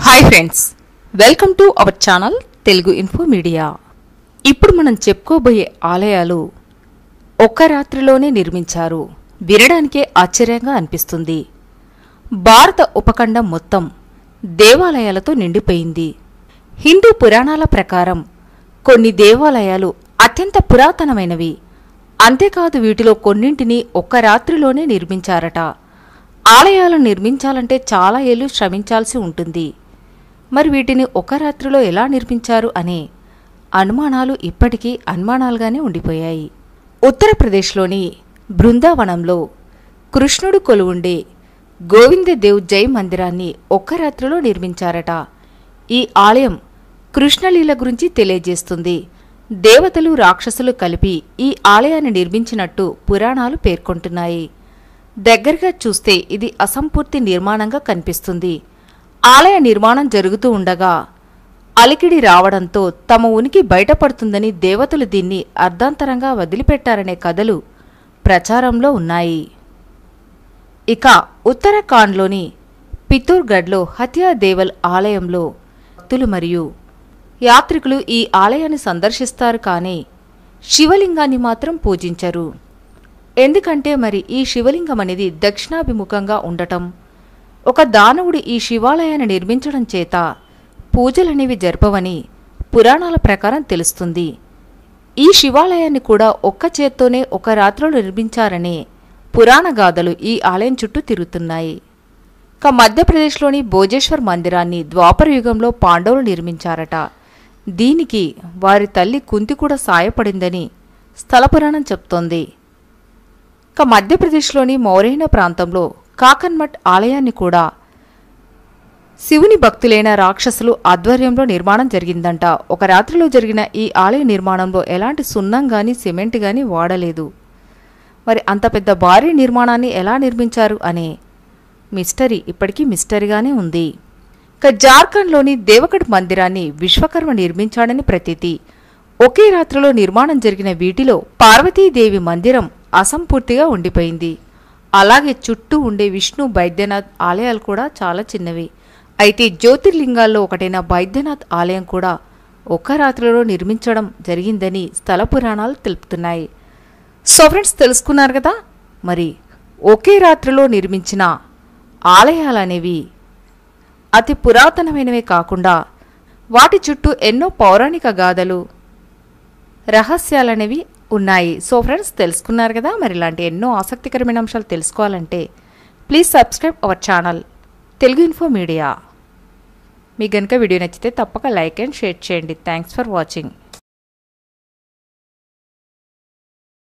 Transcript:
hi friends welcome to our channel Telugu info media ఇప్పుడు మనం చెప్పుకోబోయే ఆలయాలు ఒక్క రాత్రిలోనే నిర్మించారు వినడానికే ఆశ్చర్యంగా అనిపిస్తుంది భారత ఉపఖండం మొత్తం దేవాలయాలతో నిండిపోయింది హిందూ పురాణాల ప్రకారం కొన్ని దేవాలయాలు అత్యంత పురాతనమైనవి అంతేకాదు వీటిలో కొన్నింటిని ఒక్క రాత్రిలోనే నిర్మించారట ఆలయాలను నిర్మించాలంటే చాలా ఏళ్ళు శ్రమించాల్సి ఉంటుంది మరి వీటిని ఒక రాత్రిలో ఎలా నిర్మించారు అనే అనుమానాలు ఇప్పటికీ అనుమానాలుగానే ఉండిపోయాయి ఉత్తరప్రదేశ్లోని బృందావనంలో కృష్ణుడు కొలువుండే గోవిందదేవ్ జై మందిరాన్ని ఒక్క రాత్రిలో నిర్మించారట ఈ ఆలయం కృష్ణలీల గురించి తెలియజేస్తుంది దేవతలు రాక్షసులు కలిపి ఈ ఆలయాన్ని నిర్మించినట్టు పురాణాలు పేర్కొంటున్నాయి దగ్గరగా చూస్తే ఇది అసంపూర్తి నిర్మాణంగా కనిపిస్తుంది ఆలయ నిర్మాణం జరుగుతూ ఉండగా అలికిడి రావడంతో తమ ఉనికి బయటపడుతుందని దేవతలు దీన్ని అర్ధాంతరంగా వదిలిపెట్టారనే కథలు ప్రచారంలో ఉన్నాయి ఇక ఉత్తరాఖండ్లోని పితూర్గఢ్లో హత్యా దేవల్ ఆలయంలో భక్తులు మరియు యాత్రికులు ఈ ఆలయాన్ని సందర్శిస్తారు కానీ శివలింగాన్ని మాత్రం పూజించరు ఎందుకంటే మరి ఈ శివలింగం అనేది దక్షిణాభిముఖంగా ఉండటం ఒక దానవుడు ఈ శివాలయాన్ని నిర్మించడం చేత పూజలనేవి జరపవని పురాణాల ప్రకారం తెలుస్తుంది ఈ శివాలయాన్ని కూడా ఒక్క చేత్తోనే ఒక రాత్రిలో నిర్మించారనే పురాణ గాథలు ఈ ఆలయం చుట్టూ తిరుగుతున్నాయి ఇక మధ్యప్రదేశ్లోని భోజేశ్వర్ మందిరాన్ని ద్వాపర యుగంలో పాండవులు నిర్మించారట దీనికి వారి తల్లి కుంతి కూడా సాయపడిందని స్థల పురాణం చెప్తోంది ఇక మధ్యప్రదేశ్లోని మౌరైన ప్రాంతంలో కాకన్మఠ్ ఆలయాన్ని కూడా శివుని భక్తులైన రాక్షసులు ఆధ్వర్యంలో నిర్మాణం జరిగిందంట ఒక రాత్రిలో జరిగిన ఈ ఆలయ నిర్మాణంలో ఎలాంటి సున్నం గాని సిమెంట్ గాని వాడలేదు మరి అంత పెద్ద భారీ నిర్మాణాన్ని ఎలా నిర్మించారు అనే మిస్టరీ ఇప్పటికీ మిస్టరీగానే ఉంది ఇక జార్ఖండ్లోని దేవగఢ్ మందిరాన్ని విశ్వకర్మ నిర్మించాడని ప్రతీతి ఒకే రాత్రిలో నిర్మాణం జరిగిన వీటిలో పార్వతీదేవి మందిరం అసంపూర్తిగా ఉండిపోయింది అలాగే చుట్టూ ఉండే విష్ణు బైద్యనాథ్ ఆలయాలు కూడా చాలా చిన్నవి అయితే జ్యోతిర్లింగాల్లో ఒకటైన బైద్యనాథ్ ఆలయం కూడా ఒక్క రాత్రిలో నిర్మించడం జరిగిందని స్థల పురాణాలు తెలుపుతున్నాయి సో ఫ్రెండ్స్ తెలుసుకున్నారు కదా మరి ఒకే రాత్రిలో నిర్మించిన ఆలయాలనేవి అతి పురాతనమైనవే కాకుండా వాటి చుట్టూ ఎన్నో పౌరాణిక గాథలు రహస్యాలనేవి ఉన్నాయి సో ఫ్రెండ్స్ తెలుసుకున్నారు కదా మరి ఇలాంటి ఎన్నో ఆసక్తికరమైన అంశాలు తెలుసుకోవాలంటే please subscribe our channel Telugu info media మీకు కనుక వీడియో నచ్చితే తప్పక లైక్ అండ్ షేర్ చేయండి థ్యాంక్స్ ఫర్ వాచింగ్